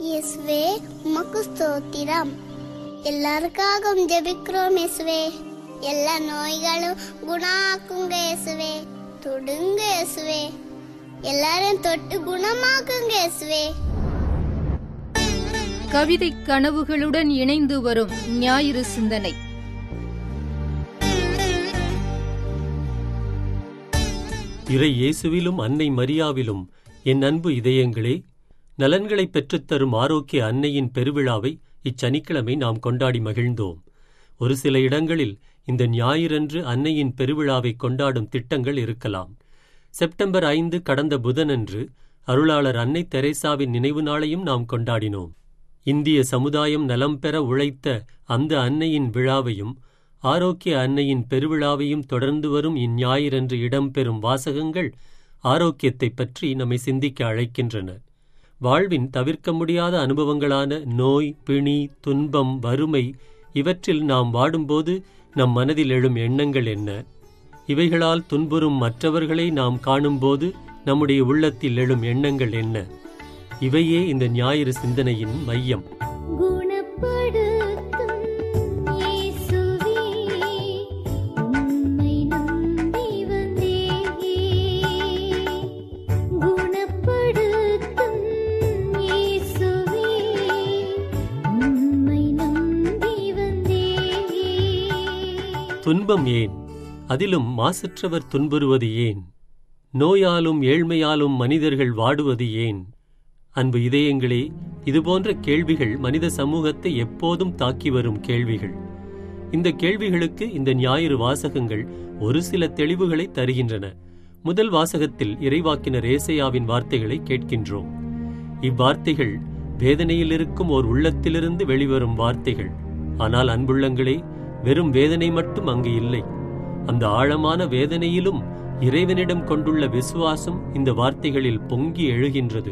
இயேசுவே உமக்கு ஸ்தோத்திரம் எல்லாருக்காகவும் ஜெபிக்கிறோம் இயேசுவே எல்லா நோய்களும் குணாக்குங்க இயேசுவே தொடுங்க இயேசுவே எல்லாரும் தொட்டு குணமாக்குங்க இயேசுவே கவிதை கனவுகளுடன் இணைந்து வரும் ஞாயிறு சிந்தனை இறை இயேசுவிலும் அன்னை மரியாவிலும் என் அன்பு இதயங்களே நலன்களை பெற்றுத்தரும் ஆரோக்கிய அன்னையின் பெருவிழாவை இச்சனிக்கிழமை நாம் கொண்டாடி மகிழ்ந்தோம் ஒரு சில இடங்களில் இந்த ஞாயிறன்று அன்னையின் பெருவிழாவை கொண்டாடும் திட்டங்கள் இருக்கலாம் செப்டம்பர் ஐந்து கடந்த புதனன்று அருளாளர் அன்னை தெரேசாவின் நினைவு நாளையும் நாம் கொண்டாடினோம் இந்திய சமுதாயம் நலம் பெற உழைத்த அந்த அன்னையின் விழாவையும் ஆரோக்கிய அன்னையின் பெருவிழாவையும் தொடர்ந்து வரும் இந்ஞாயிறன்று இடம்பெறும் வாசகங்கள் ஆரோக்கியத்தைப் பற்றி நம்மை சிந்திக்க அழைக்கின்றன வாழ்வின் தவிர்க்க முடியாத அனுபவங்களான நோய் பிணி துன்பம் வறுமை இவற்றில் நாம் வாடும்போது நம் மனதில் எழும் எண்ணங்கள் என்ன இவைகளால் துன்புறும் மற்றவர்களை நாம் காணும்போது நம்முடைய உள்ளத்தில் எழும் எண்ணங்கள் என்ன இவையே இந்த ஞாயிறு சிந்தனையின் மையம் குணப்படுத்தும் இயேசுவே உம்மை நம்பி வந்தேன் குணப்படுத்தும் இயேசுவே உம்மை நம்பி வந்தேன் துன்பம் ஏன் அதிலும் மாசற்றவர் துன்புறுவது ஏன் நோயாலும் ஏழ்மையாலும் மனிதர்கள் வாடுவது ஏன் அன்பு இதயங்களே இதுபோன்ற கேள்விகள் மனித சமூகத்தை எப்போதும் தாக்கி வரும் கேள்விகள் இந்த கேள்விகளுக்கு இந்த ஞாயிறு வாசகங்கள் ஒரு சில தெளிவுகளை தருகின்றன முதல் வாசகத்தில் இறைவாக்கினர் ஏசையாவின் வார்த்தைகளை கேட்கின்றோம் இவ்வார்த்தைகள் வேதனையில் இருக்கும் ஓர் உள்ளத்திலிருந்து வெளிவரும் வார்த்தைகள் ஆனால் அன்புள்ளங்களே வெறும் வேதனை மட்டும் அங்கு இல்லை அந்த ஆழமான வேதனையிலும் இறைவனிடம் கொண்டுள்ள விசுவாசம் இந்த வார்த்தைகளில் பொங்கி எழுகின்றது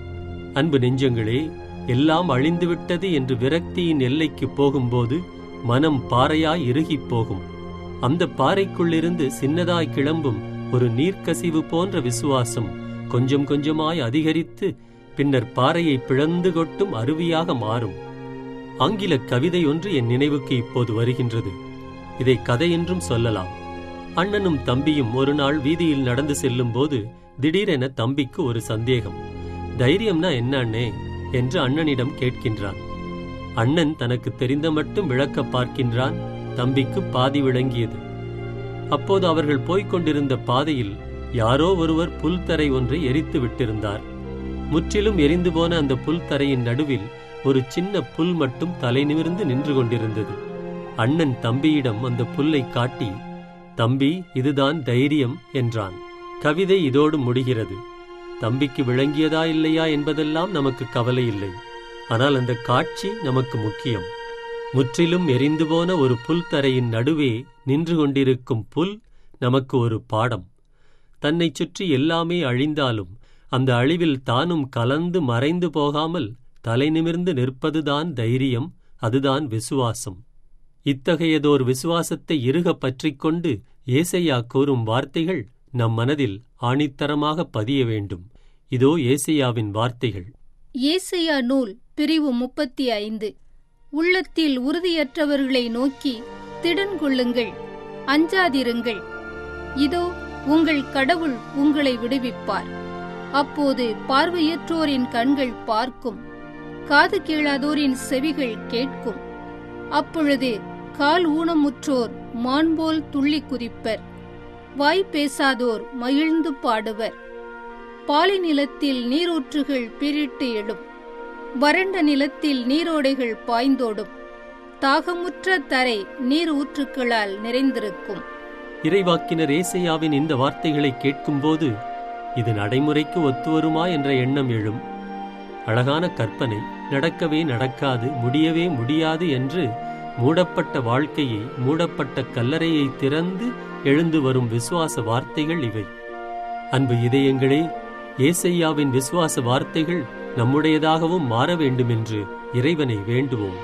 அன்பு நெஞ்சங்களே எல்லாம் அழிந்துவிட்டது என்று விரக்தியின் எல்லைக்கு போகும்போது மனம் பாறையாய் இறுகிப் போகும் அந்த பாறைக்குள்ளிருந்து சின்னதாய் கிளம்பும் ஒரு நீர்க்கசிவு போன்ற விசுவாசம் கொஞ்சம் கொஞ்சமாய் அதிகரித்து பின்னர் பாறையை பிளந்து கொட்டும் அருவியாக மாறும் ஆங்கில கவிதை ஒன்று என் நினைவுக்கு இப்போது வருகின்றது இதை கதை என்றும் சொல்லலாம் அண்ணனும் தம்பியும் ஒரு நாள் வீதியில் நடந்து செல்லும்போது திடீரென தம்பிக்கு ஒரு சந்தேகம் தைரியம்னா என்ன அண்ணே என்று அண்ணனிடம் கேட்கின்றான் அண்ணன் தனக்கு தெரிந்த மட்டும் விளக்க பார்க்கின்றான் தம்பிக்கு பாதி விளங்கியது அப்போது அவர்கள் போய்க் கொண்டிருந்த பாதையில் யாரோ ஒருவர் புல்தரை ஒன்றை எரித்து விட்டிருந்தார் முற்றிலும் எரிந்து போன அந்த புல்தரையின் நடுவில் ஒரு சின்ன புல் மட்டும் தலை நிமிர்ந்து நின்று கொண்டிருந்தது அண்ணன் தம்பியிடம் அந்த புல்லை காட்டி தம்பி இதுதான் தைரியம் என்றான் கவிதை இதோடு முடிகிறது தம்பிக்கு விளங்கியதா இல்லையா என்பதெல்லாம் நமக்கு கவலை இல்லை ஆனால் அந்த காட்சி நமக்கு முக்கியம் முற்றிலும் எரிந்து போன ஒரு புல் தரையின் நடுவே நின்று கொண்டிருக்கும் புல் நமக்கு ஒரு பாடம் தன்னைச் சுற்றி எல்லாமே அழிந்தாலும் அந்த அழிவில் தானும் கலந்து மறைந்து போகாமல் தலை நிமிர்ந்து நிற்பதுதான் தைரியம் அதுதான் விசுவாசம் இத்தகையதோர் விசுவாசத்தை இறுகப் பற்றிக்கொண்டு ஏசையா கூறும் வார்த்தைகள் நம் மனதில் ஆணித்தரமாக பதிய வேண்டும் இதோ ஏசையாவின் வார்த்தைகள் ஏசையா நூல் பிரிவு முப்பத்தி ஐந்து உள்ளத்தில் உறுதியற்றவர்களை நோக்கி திடன் கொள்ளுங்கள் அஞ்சாதிருங்கள் இதோ உங்கள் கடவுள் உங்களை விடுவிப்பார் அப்போது பார்வையற்றோரின் கண்கள் பார்க்கும் காது கேளாதோரின் செவிகள் கேட்கும் அப்பொழுது கால் ஊனமுற்றோர் மான்போல் துள்ளி குதிப்பர் வாய் பேசாதோர் மகிழ்ந்து பாடுவர் பாலை நிலத்தில் நீரூற்றுகள் பிரிட்டு எழும் வறண்ட நிலத்தில் நீரோடைகள் பாய்ந்தோடும் தாகமுற்ற தரை நீர் ஊற்றுக்களால் நிறைந்திருக்கும் இறைவாக்கினர் ஏசையாவின் இந்த வார்த்தைகளை கேட்கும்போது இது நடைமுறைக்கு ஒத்துவருமா என்ற எண்ணம் எழும் அழகான கற்பனை நடக்கவே நடக்காது முடியவே முடியாது என்று மூடப்பட்ட வாழ்க்கையை மூடப்பட்ட கல்லறையை திறந்து எழுந்து வரும் விசுவாச வார்த்தைகள் இவை அன்பு இதயங்களே ஏசையாவின் விசுவாச வார்த்தைகள் நம்முடையதாகவும் மாற வேண்டுமென்று இறைவனை வேண்டுவோம்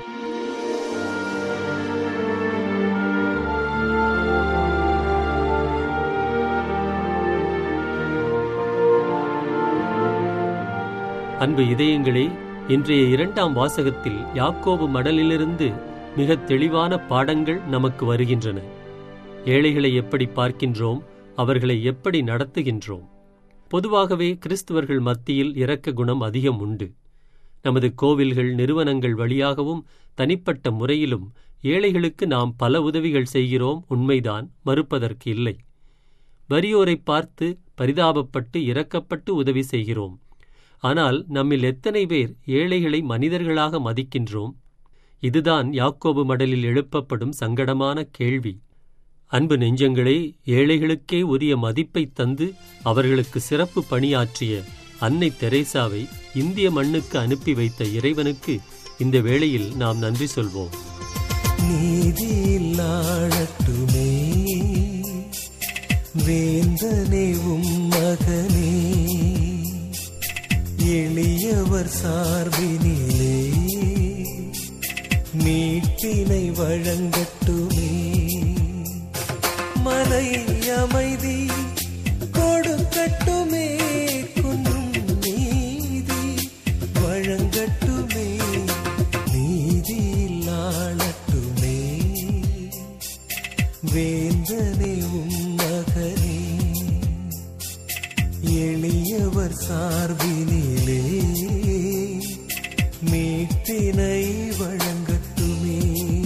அன்பு இதயங்களே இன்றைய இரண்டாம் வாசகத்தில் யாக்கோபு மடலிலிருந்து மிக தெளிவான பாடங்கள் நமக்கு வருகின்றன ஏழைகளை எப்படி பார்க்கின்றோம் அவர்களை எப்படி நடத்துகின்றோம் பொதுவாகவே கிறிஸ்துவர்கள் மத்தியில் இரக்க குணம் அதிகம் உண்டு நமது கோவில்கள் நிறுவனங்கள் வழியாகவும் தனிப்பட்ட முறையிலும் ஏழைகளுக்கு நாம் பல உதவிகள் செய்கிறோம் உண்மைதான் மறுப்பதற்கு இல்லை வறியோரை பார்த்து பரிதாபப்பட்டு இரக்கப்பட்டு உதவி செய்கிறோம் ஆனால் நம்மில் எத்தனை பேர் ஏழைகளை மனிதர்களாக மதிக்கின்றோம் இதுதான் யாக்கோபு மடலில் எழுப்பப்படும் சங்கடமான கேள்வி அன்பு நெஞ்சங்களே ஏழைகளுக்கே உரிய மதிப்பை தந்து அவர்களுக்கு சிறப்பு பணியாற்றிய அன்னை தெரேசாவை இந்திய மண்ணுக்கு அனுப்பி வைத்த இறைவனுக்கு இந்த வேளையில் நாம் நன்றி சொல்வோம் நீதியில் ஆழட்டுமே வேந்தனே உம் மகனே எளியவர் சார்பினிலே மீட்பினை வழங்கட்டுமே மலை அமைதி கொடுக்கட்டுமே குன்றும் நீதி வழங்கட்டுமே நீதியில் ஆளட்டுமே வேந்தனே உம் மகனே எளியவர் சார்பினிலே மீட்பினை வழங்கட்டுமே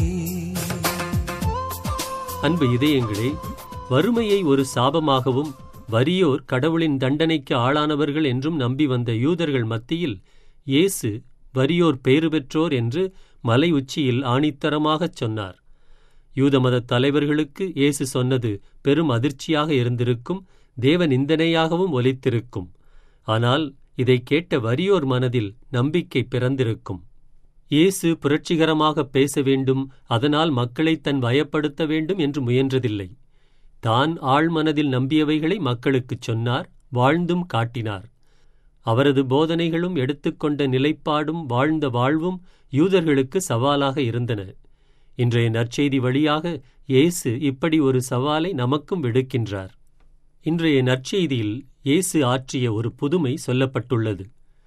அன்பு இதயங்களே வறுமையை ஒரு சாபமாகவும் வறியோர் கடவுளின் தண்டனைக்கு ஆளானவர்கள் என்றும் நம்பி வந்த யூதர்கள் மத்தியில் இயேசு வறியோர் பேறு பெற்றோர் என்று மலை உச்சியில் ஆணித்தரமாகச் சொன்னார் யூத மத தலைவர்களுக்கு இயேசு சொன்னது பெரும் அதிர்ச்சியாக இருந்திருக்கும் தேவ நிந்தனையாகவும் ஒலித்திருக்கும் ஆனால் இதை கேட்ட வறியோர் மனதில் நம்பிக்கை பிறந்திருக்கும் இயேசு புரட்சிகரமாக பேச வேண்டும் அதனால் மக்களை தன் வயப்படுத்த வேண்டும் என்று முயன்றதில்லை தான் ஆழ்மனதில் நம்பியவைகளை மக்களுக்குச் சொன்னார் வாழ்ந்தும் காட்டினார் அவரது போதனைகளும் எடுத்துக்கொண்ட நிலைப்பாடும் வாழ்ந்த வாழ்வும் யூதர்களுக்கு சவாலாக இருந்தன இன்றைய நற்செய்தி வழியாக இயேசு இப்படி ஒரு சவாலை நமக்கும் விடுக்கின்றார் இன்றைய நற்செய்தியில் இயேசு ஆற்றிய ஒரு புதுமை சொல்லப்பட்டுள்ளது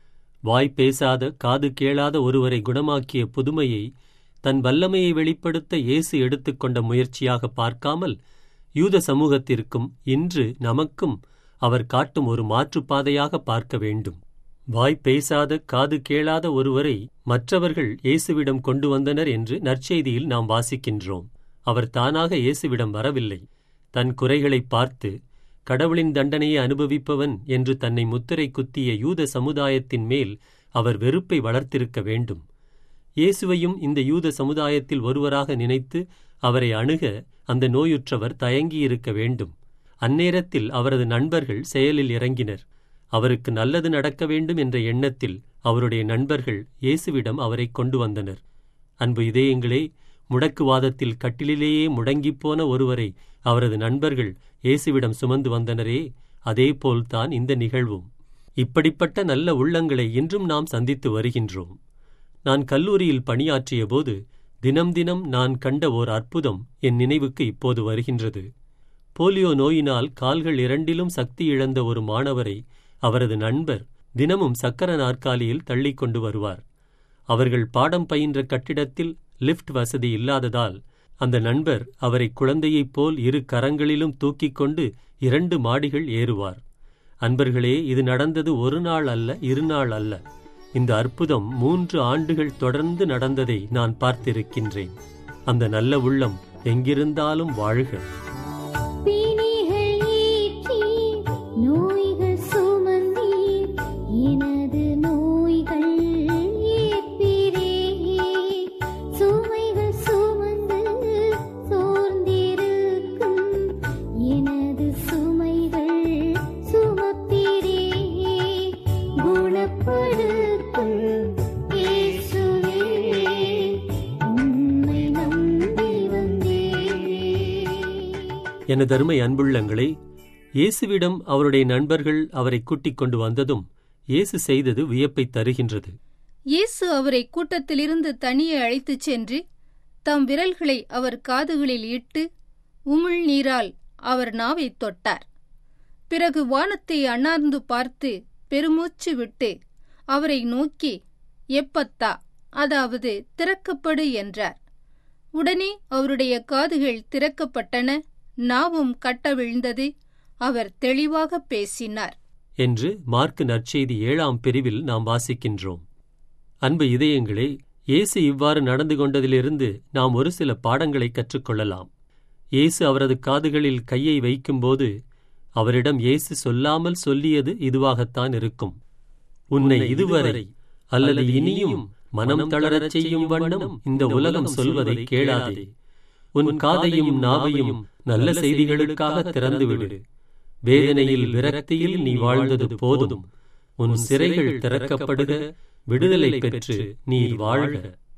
வாய் பேசாத காது கேளாத ஒருவரை குணமாக்கிய புதுமையை தன் வல்லமையை வெளிப்படுத்த இயேசு எடுத்துக்கொண்ட முயற்சியாக பார்க்காமல் யூத சமூகத்திற்கும் இன்று நமக்கும் அவர் காட்டும் ஒரு மாற்றுப்பாதையாக பார்க்க வேண்டும் வாய் பேசாத காது கேளாத ஒருவரை மற்றவர்கள் இயேசுவிடம் கொண்டு வந்தனர் என்று நற்செய்தியில் நாம் வாசிக்கின்றோம் அவர் தானாக இயேசுவிடம் வரவில்லை தன் குறைகளை பார்த்து கடவுளின் தண்டனையை அனுபவிப்பவன் என்று தன்னை முத்திரை குத்திய யூத சமுதாயத்தின் மேல் அவர் வெறுப்பை வளர்த்திருக்க வேண்டும் இயேசுவையும் இந்த யூத சமுதாயத்தில் ஒருவராக நினைத்து அவரை அணுக அந்த நோயுற்றவர் தயங்கியிருக்க வேண்டும் அந்நேரத்தில் அவரது நண்பர்கள் செயலில் இறங்கினர் அவருக்கு நல்லது நடக்க வேண்டும் என்ற எண்ணத்தில் அவருடைய நண்பர்கள் இயேசுவிடம் அவரை கொண்டு வந்தனர் அன்பு இதயங்களே முடக்குவாதத்தில் கட்டிலிலேயே முடங்கிப்போன ஒருவரை அவரது நண்பர்கள் இயேசுவிடம் சுமந்து வந்தனரே அதேபோல்தான் இந்த நிகழ்வும் இப்படிப்பட்ட நல்ல உள்ளங்களை இன்றும் நாம் சந்தித்து வருகின்றோம் நான் கல்லூரியில் பணியாற்றியபோது தினம் தினம் நான் கண்ட ஓர் அற்புதம் என் நினைவுக்கு இப்போது வருகின்றது போலியோ நோயினால் கால்கள் இரண்டிலும் சக்தி இழந்த ஒரு மாணவரை அவரது நண்பர் தினமும் சக்கர நாற்காலியில் தள்ளிக் கொண்டு வருவார் அவர்கள் பாடம் பயின்ற கட்டிடத்தில் லிஃப்ட் வசதி இல்லாததால் அந்த நண்பர் அவரை குழந்தையைப் போல் இரு கரங்களிலும் தூக்கிக் கொண்டு இரண்டு மாடிகள் ஏறுவார் அன்பர்களே இது நடந்தது ஒரு நாள் அல்ல இரு நாள் அல்ல இந்த அற்புதம் மூன்று ஆண்டுகள் தொடர்ந்து நடந்ததை நான் பார்த்திருக்கின்றேன் அந்த நல்ல உள்ளம் எங்கிருந்தாலும் வாழ்க பிணிகள் ஏற்றி நோய்கள் சுமந்தீர் எனது நோய்கள் ஏற்பீரே சுமைகள் சுமந்து சோர்ந்திருக்கும் எனது சுமைகள் சுமப்பீரே குணப்படுத்தும் இயேசுவே உம்மை நம்பி வந்தேன் எனதருமை அன்புள்ளங்களே இயேசுவிடம் அவருடைய நண்பர்கள் அவரை கூட்டிக் கொண்டு வந்ததும் இயேசு செய்தது வியப்பை தருகின்றது இயேசு அவரை கூட்டத்திலிருந்து தனியே அழைத்துச் சென்று தம் விரல்களை அவர் காதுகளில் இட்டு உமிழ் நீரால் அவர் நாவைத் தொட்டார் பிறகு வானத்தை அண்ணார்ந்து பார்த்து பெருமூச்சு விட்டு அவரை நோக்கி எப்பத்தா அதாவது திறக்கப்படு என்றார் உடனே அவருடைய காதுகள் திறக்கப்பட்டன நாவும் கட்டவிழ்ந்தது அவர் தெளிவாக பேசினார் என்று மார்க்கு நற்செய்தி ஏழாம் பிரிவில் நாம் வாசிக்கின்றோம் அன்பு இதயங்களே இயேசு இவ்வாறு நடந்து கொண்டதிலிருந்து நாம் ஒரு சில பாடங்களை கற்றுக்கொள்ளலாம் இயேசு அவரது காதுகளில் கையை வைக்கும்போது அவரிடம் இயேசு சொல்லாமல் சொல்லியது இதுவாகத்தான் இருக்கும் உன்னை இதுவரை அல்லது இனியும் மனம் தளரச் செய்யும் வண்ணம் இந்த உலகம் சொல்வதை கேளாதே உன் காதையும் நாவையும் நல்ல செய்திகளுக்காக திறந்துவிடு வேதனையில் விரக்தியில் நீ வாழ்ந்தது போதும் உன் சிறைகள் திறக்கப்படுக விடுதலை பெற்று நீர் வாழ்க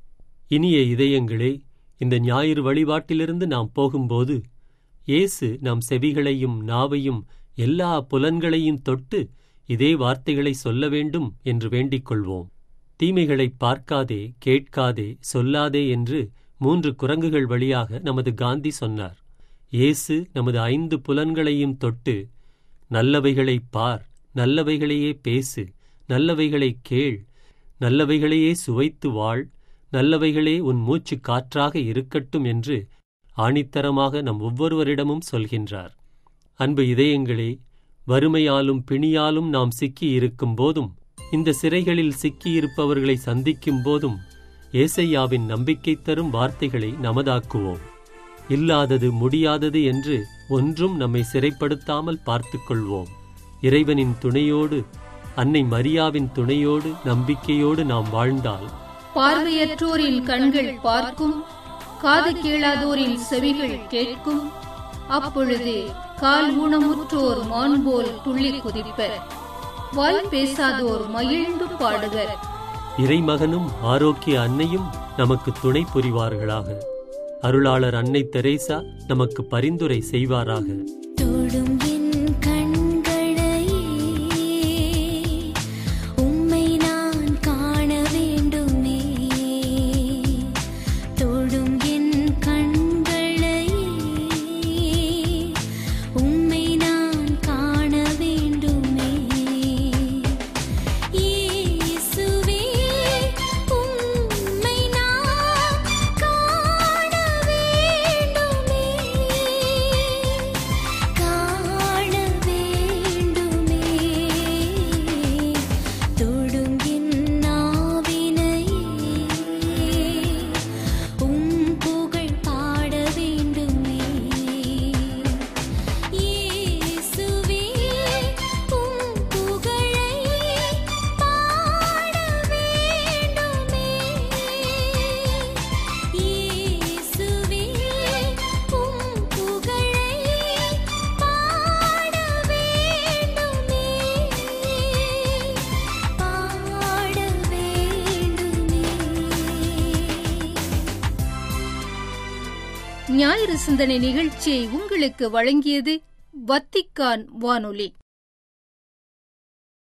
இனிய இதயங்களே இந்த ஞாயிறு வழிபாட்டிலிருந்து நாம் போகும்போது இயேசு நம் செவிகளையும் நாவையும் எல்லா புலன்களையும் தொட்டு இதே வார்த்தைகளை சொல்ல வேண்டும் என்று வேண்டிக் கொள்வோம் தீமைகளை பார்க்காதே கேட்காதே சொல்லாதே என்று மூன்று குரங்குகள் வழியாக நமது காந்தி சொன்னார் இயேசு நமது ஐந்து புலன்களையும் தொட்டு நல்லவைகளை பார் நல்லவைகளையே பேசு நல்லவைகளை கேள் நல்லவைகளையே சுவைத்து வாழ் நல்லவைகளே உன் மூச்சு காற்றாக இருக்கட்டும் என்று ஆணித்தரமாக நம் ஒவ்வொருவரிடமும் சொல்கின்றார் அன்பு இதயங்களே வறுமையாலும் பிணியாலும் நாம் சிக்கி இருக்கும் போதும் இந்த சிறைகளில் சிக்கியிருப்பவர்களை சந்திக்கும் போதும் ஏசையாவின் நம்பிக்கை தரும் வார்த்தைகளை நமதாக்குவோம் இல்லாதது முடியாதது என்று ஒன்றும் நம்மை சிறைப்படுத்தாமல் பார்த்துக் கொள்வோம் இறைவனின் துணையோடு அன்னை மரியாவின் துணையோடு நம்பிக்கையோடு நாம் வாழ்ந்தால் பார்வையற்றோரின் கண்கள் பார்க்கும் காது கேளாதோரின் செவிகள் கேட்கும் அப்பொழுது கால் ஊனமுற்றோர் மான் போல் துள்ளி குதிப்பர் வாய் பேசாதோர் மகிழ்ந்து பாடுவர் இறைமகனும் ஆரோக்கிய அன்னையும் நமக்கு துணை புரிவார்களாக அருளாளர் அன்னை தெரேசா நமக்கு பரிந்துரை செய்வாராக தொடும் என் கண்களையே உம்மை நான் காண வேண்டுமே தொடும் என் கண்களையே உம்மை நான் காண வேண்டுமே இயேசுவே உம்மை நான் காண வேண்டுமே காண வேண்டுமே தொடும் என் நாவினையே உம் புகழ் பாட வேண்டுமே இயேசுவே உம் புகழை பாட வேண்டுமே இயேசுவே உம் புகழை பாட வேண்டுமே பாட வேண்டுமே ஞாயிறு சிந்தனை நிகழ்ச்சியை உங்களுக்கு வழங்கியது வத்திக்கான் வானொலி